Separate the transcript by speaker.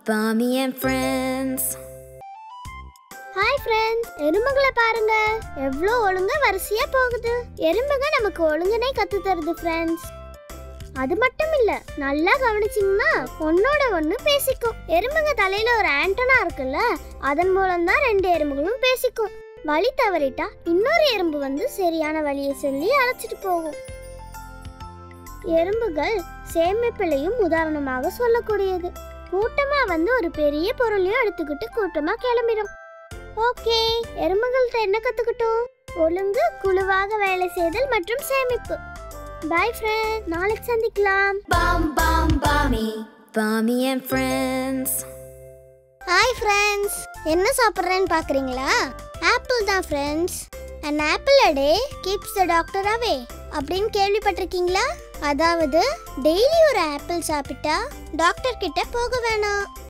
Speaker 1: Mommy and friends.
Speaker 2: Hi friends எறும்புகளை பாருங்க எவ்வளோ ஒழுங்கா வரிசையா போகுது எறும்புங்க நமக்கு ஒழுங்கனே கத்து தருது ஃப்ரெண்ட்ஸ் அது மட்டும் இல்ல நல்லா கவனிச்சிங்கன்னா ஒன்னோட ஒன்று பேசிக்கும் எறும்புங்க தலையில ஒரு ஆண்டனா இருக்குல்ல அதன் மூலம் தான் ரெண்டு எறும்புகளும் பேசிக்கும் வழி தவறிட்டா இன்னொரு எறும்பு வந்து சரியான வழியை சொல்லி அழைச்சிட்டு போகும் எறும்புகள் சேமிப்பிலையும் உதாரணமாக சொல்லக்கூடியது கூட்டமா வந்து ஒரு பெரிய பொருளையும் எடுத்துக்கிட்டு கூட்டமா கிளம்பிடும் ஓகே எறும்புகள்கிட்ட என்ன கத்துக்கிட்டோம் ஒழுங்கு குழுவாக வேலை செய்தல் மற்றும் சேமிப்பு பை ஃப்ரெண்ட் நாளைக்கு சந்திக்கலாம்
Speaker 1: Bum bum bummy. Mommy and friends.
Speaker 2: Hi friends என்ன சாப்பிட்றேன்னு பார்க்குறீங்களா ஆப்பிள் தான் friends and apple a day keeps the doctor away அப்படின்னு கேள்விப்பட்டிருக்கீங்களா அதாவது டெய்லி ஒரு ஆப்பிள் சாப்பிட்டா டாக்டர் கிட்ட போக வேணாம்